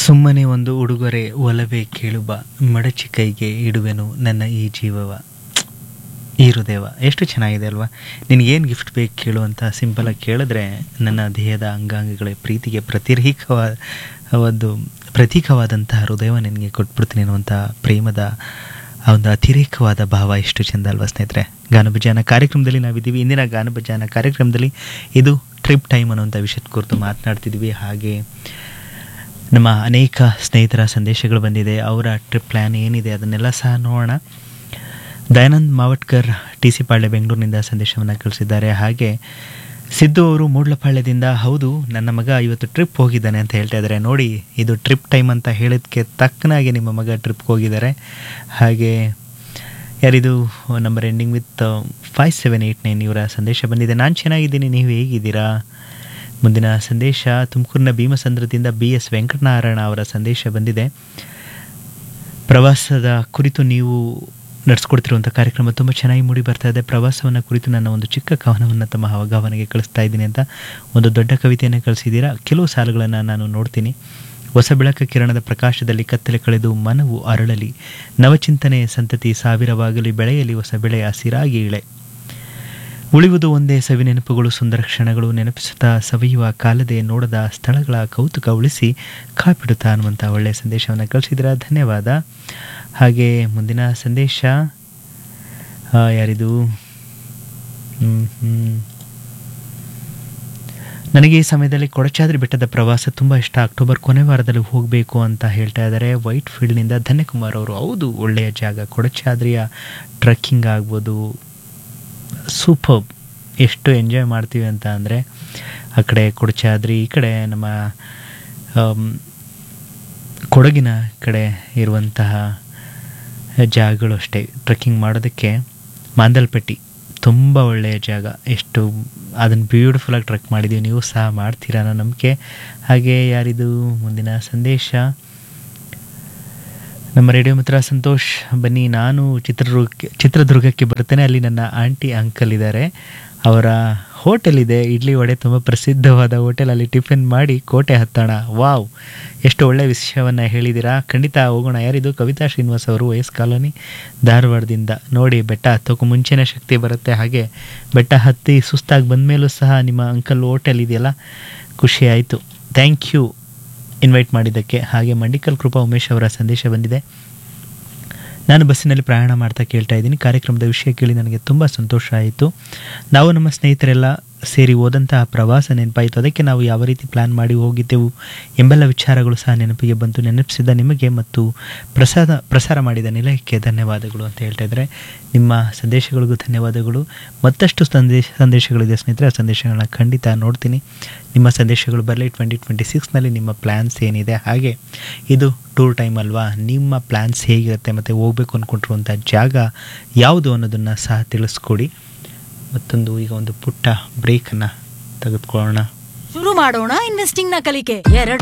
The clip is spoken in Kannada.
ಸುಮ್ಮನೆ ಒಂದು ಉಡುಗೊರೆ ಒಲವೇ ಕೇಳುವ ಮಡಚಿ ಕೈಗೆ ಇಡುವೆನು ನನ್ನ ಈ ಜೀವವ ಈ ಹೃದಯವ ಎಷ್ಟು ಚೆನ್ನಾಗಿದೆ ಅಲ್ವಾ ನಿನಗೇನು ಗಿಫ್ಟ್ ಬೇಕು ಕೇಳು ಅಂತ ಸಿಂಪಲಾಗಿ ಕೇಳಿದ್ರೆ ನನ್ನ ದೇಹದ ಅಂಗಾಂಗಗಳ ಪ್ರೀತಿಗೆ ಪ್ರತಿರೇಕವಾದ ಒಂದು ಪ್ರತೀಕವಾದಂತಹ ಹೃದಯವ ನಿನಗೆ ಕೊಟ್ಬಿಡ್ತೀನಿ ಅನ್ನುವಂಥ ಪ್ರೇಮದ ಆ ಒಂದು ಅತಿರೇಕವಾದ ಭಾವ ಎಷ್ಟು ಚೆಂದ ಅಲ್ವಾ ಸ್ನೇಹಿತರೆ ಗಾನಭಜಾನ ಕಾರ್ಯಕ್ರಮದಲ್ಲಿ ನಾವಿದ್ದೀವಿ ಇಂದಿನ ಗಾನಭಜಾನ ಕಾರ್ಯಕ್ರಮದಲ್ಲಿ ಇದು ಟ್ರಿಪ್ ಟೈಮ್ ಅನ್ನುವಂಥ ವಿಷಯದ ಕುರಿತು ಮಾತನಾಡ್ತಿದ್ವಿ ಹಾಗೆ ನಮ್ಮ ಅನೇಕ ಸ್ನೇಹಿತರ ಸಂದೇಶಗಳು ಬಂದಿದೆ ಅವರ ಟ್ರಿಪ್ ಪ್ಲ್ಯಾನ್ ಏನಿದೆ ಅದನ್ನೆಲ್ಲ ಸಹ ನೋಡೋಣ ದಯಾನಂದ್ ಮಾವಟ್ಕರ್ ಟಿ ಸಿ ಪಾಳ್ಯ ಬೆಂಗಳೂರಿನಿಂದ ಸಂದೇಶವನ್ನು ಕಳಿಸಿದ್ದಾರೆ ಹಾಗೆ ಸಿದ್ದು ಅವರು ಮೂಡ್ಲಪಾಳ್ಯದಿಂದ ಹೌದು ನನ್ನ ಮಗ ಇವತ್ತು ಟ್ರಿಪ್ ಹೋಗಿದ್ದಾನೆ ಅಂತ ಹೇಳ್ತಾ ಇದ್ದಾರೆ ನೋಡಿ ಇದು ಟ್ರಿಪ್ ಟೈಮ್ ಅಂತ ಹೇಳಿದ್ದಕ್ಕೆ ತಕ್ಕನಾಗಿ ನಿಮ್ಮ ಮಗ ಟ್ರಿಪ್ಗೆ ಹೋಗಿದ್ದಾರೆ ಹಾಗೆ ಯಾರಿದು number ending with five seven eight nine ಇವರ ಸಂದೇಶ ಬಂದಿದೆ ನಾನು ಚೆನ್ನಾಗಿದ್ದೀನಿ ನೀವು ಹೇಗಿದ್ದೀರಾ ಮುಂದಿನ ಸಂದೇಶ ತುಮಕೂರಿನ ಭೀಮಸಂದ್ರದಿಂದ ಬಿ ಎಸ್ ವೆಂಕಟನಾರಾಯಣ ಅವರ ಸಂದೇಶ ಬಂದಿದೆ ಪ್ರವಾಸದ ಕುರಿತು ನೀವು ನಡೆಸ್ಕೊಡ್ತಿರುವಂಥ ಕಾರ್ಯಕ್ರಮ ತುಂಬ ಚೆನ್ನಾಗಿ ಮೂಡಿ ಬರ್ತಾ ಇದೆ ಪ್ರವಾಸವನ್ನು ಕುರಿತು ನನ್ನ ಒಂದು ಚಿಕ್ಕ ಕವನವನ್ನು ತಮ್ಮ ಅವಗಾಹನೆಗೆ ಕಳಿಸ್ತಾ ಇದ್ದೀನಿ ಅಂತ ಒಂದು ದೊಡ್ಡ ಕವಿತೆಯನ್ನು ಕಳಿಸಿದ್ದೀರಾ ಕೆಲವು ಸಾಲುಗಳನ್ನು ನಾನು ನೋಡ್ತೀನಿ ಹೊಸ ಬೆಳಕ ಕಿರಣದ ಪ್ರಕಾಶದಲ್ಲಿ ಕತ್ತಲೆ ಕಳೆದು ಮನವು ಅರಳಲಿ ನವಚಿಂತನೆ ಸಂತತಿ ಸಾವಿರವಾಗಲಿ ಬೆಳೆಯಲಿ ಹೊಸ ಬೆಳೆ ಹಸಿರಾಗಿ ಇಳೆ ಉಳಿಯುವುದು ಒಂದೇ ಸವಿ ನೆನಪುಗಳು ಸುಂದರ ಕ್ಷಣಗಳು ನೆನಪಿಸುತ್ತಾ ಸವಿಯುವ ಕಾಲದೆ ನೋಡದ ಸ್ಥಳಗಳ ಕೌತುಕ ಉಳಿಸಿ ಕಾಪಿಡುತ್ತಾ ಅನ್ನುವಂಥ ಒಳ್ಳೆಯ ಸಂದೇಶವನ್ನು ಕಳಿಸಿದ್ರ ಧನ್ಯವಾದ ಹಾಗೆ ಮುಂದಿನ ಸಂದೇಶ ಆ, ಯಾರಿದು ಹ್ಮ್, ಹ್ಮ್. ನನಗೆ ಈ ಸಮಯದಲ್ಲಿ ಕೊಡಚಾದ್ರಿ ಬೆಟ್ಟದ ಪ್ರವಾಸ ತುಂಬ ಇಷ್ಟ ಅಕ್ಟೋಬರ್ ಕೊನೆ ವಾರದಲ್ಲಿ ಹೋಗಬೇಕು ಅಂತ ಹೇಳ್ತಾ ಇದ್ದಾರೆ ವೈಟ್ ಫೀಲ್ಡ್ನಿಂದ ಧನ್ಯಕುಮಾರ್ ಅವರು ಹೌದು ಒಳ್ಳೆಯ ಜಾಗ ಕೊಡಚಾದ್ರಿಯ ಟ್ರೆಕ್ಕಿಂಗ್ ಆಗ್ಬೋದು ಸೂಪರ್ ಎಷ್ಟು ಎಂಜಾಯ್ ಮಾಡ್ತೀವಿ ಅಂತ ಅಂದರೆ ಆ ಕಡೆ ಕೊಡಚಾದ್ರಿ ಈ ಕಡೆ ನಮ್ಮ ಆಮ್, ಕೊಡಗಿನ ಕಡೆ ಇರುವಂತಹ ಜಾಗಗಳು ಅಷ್ಟೇ ಟ್ರೆಕ್ಕಿಂಗ್ ಮಾಡೋದಕ್ಕೆ ಮಾಂದಲ್ಪಟ್ಟಿ ತುಂಬ ಒಳ್ಳೆಯ ಜಾಗ ಎಷ್ಟು ಅದನ್ನು ಬ್ಯೂಟಿಫುಲ್ಲಾಗಿ ಟ್ರೆಕ್ ಮಾಡಿದ್ದೀವಿ ನೀವು ಸಹ ಮಾಡ್ತೀರಾ ಅನ್ನೋ ನಂಬಿಕೆ ಹಾಗೆ ಯಾರಿದು ಮುಂದಿನ ಸಂದೇಶ ನಮ್ಮ ರೇಡಿಯೋ ಮಿತ್ರ ಸಂತೋಷ್ ಬನ್ನಿ ನಾನು ಚಿತ್ರದುರ್ಗಕ್ಕೆ ಚಿತ್ರದುರ್ಗಕ್ಕೆ ಬರ್ತೇನೆ ಅಲ್ಲಿ ನನ್ನ ಆಂಟಿ ಅಂಕಲ್ ಇದ್ದಾರೆ ಅವರ ಹೋಟೆಲ್ ಇದೆ ಇಡ್ಲಿ ವಡೆ ತುಂಬ ಪ್ರಸಿದ್ಧವಾದ ಹೋಟೆಲ್ ಅಲ್ಲಿ ಟಿಫಿನ್ ಮಾಡಿ ಕೋಟೆ ಹತ್ತೋಣ ವಾವ್ ಎಷ್ಟು ಒಳ್ಳೆಯ ವಿಷಯವನ್ನು ಹೇಳಿದ್ದೀರಾ ಖಂಡಿತ ಹೋಗೋಣ ಯಾರಿದು ಕವಿತಾ ಶ್ರೀನಿವಾಸ್ ಅವರು ವಯಸ್ ಕಾಲೋನಿ ಧಾರವಾಡದಿಂದ ನೋಡಿ ಬೆಟ್ಟ ಹತ್ತೋಕ್ಕೂ ಮುಂಚೆನೇ ಶಕ್ತಿ ಬರುತ್ತೆ ಹಾಗೆ ಬೆಟ್ಟ ಹತ್ತಿ ಸುಸ್ತಾಗಿ ಬಂದಮೇಲೂ ಸಹ ನಿಮ್ಮ ಅಂಕಲ್ ಹೋಟೆಲ್ ಇದೆಯಲ್ಲ ಖುಷಿ ಆಯಿತು ಥ್ಯಾಂಕ್ ಯು ಇನ್ವೈಟ್ ಮಾಡಿದ್ದಕ್ಕೆ ಹಾಗೆ ಮಂಡಿಕಲ್ ಕೃಪಾ ಉಮೇಶ್ ಅವರ ಸಂದೇಶ ಬಂದಿದೆ ನಾನು ಬಸ್ಸಿನಲ್ಲಿ ಪ್ರಯಾಣ ಮಾಡ್ತಾ ಕೇಳ್ತಾ ಇದ್ದೀನಿ ಕಾರ್ಯಕ್ರಮದ ವಿಷಯ ಕೇಳಿ ನನಗೆ ತುಂಬ ಸಂತೋಷ ಆಯಿತು ನಾವು ನಮ್ಮ ಸ್ನೇಹಿತರೆಲ್ಲ ಸೇರಿ ಹೋದಂತಹ ಪ್ರವಾಸ ನೆನಪಾಯಿತು ಅದಕ್ಕೆ ನಾವು ಯಾವ ರೀತಿ ಪ್ಲ್ಯಾನ್ ಮಾಡಿ ಹೋಗಿದ್ದೆವು ಎಂಬೆಲ್ಲ ವಿಚಾರಗಳು ಸಹ ನೆನಪಿಗೆ ಬಂತು ನೆನಪಿಸಿದ ನಿಮಗೆ ಮತ್ತು ಪ್ರಸಾದ ಪ್ರಸಾರ ಮಾಡಿದ ನಿಲಯಕ್ಕೆ ಧನ್ಯವಾದಗಳು ಅಂತ ಹೇಳ್ತಾ ಇದ್ದಾರೆ ನಿಮ್ಮ ಸಂದೇಶಗಳಿಗೂ ಧನ್ಯವಾದಗಳು ಮತ್ತಷ್ಟು ಸಂದೇಶ ಸಂದೇಶಗಳಿದೆ ಸ್ನೇಹಿತರೆ ಆ ಸಂದೇಶಗಳನ್ನ ಖಂಡಿತ ನೋಡ್ತೀನಿ ನಿಮ್ಮ ಸಂದೇಶಗಳು ಬರಲಿ ಟ್ವೆಂಟಿ ಟ್ವೆಂಟಿ ಸಿಕ್ಸ್ನಲ್ಲಿ ನಿಮ್ಮ ಪ್ಲ್ಯಾನ್ಸ್ ಏನಿದೆ ಹಾಗೆ ಇದು ಟೂರ್ ಟೈಮ್ ಅಲ್ವಾ ನಿಮ್ಮ ಪ್ಲ್ಯಾನ್ಸ್ ಹೇಗಿರುತ್ತೆ ಮತ್ತು ಹೋಗ್ಬೇಕು ಅಂದ್ಕೊಂಡಿರುವಂಥ ಜಾಗ ಯಾವುದು ಅನ್ನೋದನ್ನು ಸಹ ತಿಳಿಸ್ಕೊಡಿ ಮತ್ತೊಂದು ಈಗ ಒಂದು ಪುಟ್ಟ ಬ್ರೇಕನ್ನು ತೆಗೆದುಕೊಳ್ಳೋಣ ಶುರು ಮಾಡೋಣ ಇನ್ವೆಸ್ಟಿಂಗ್ ನ ಕಲಿಕೆ ಎರಡು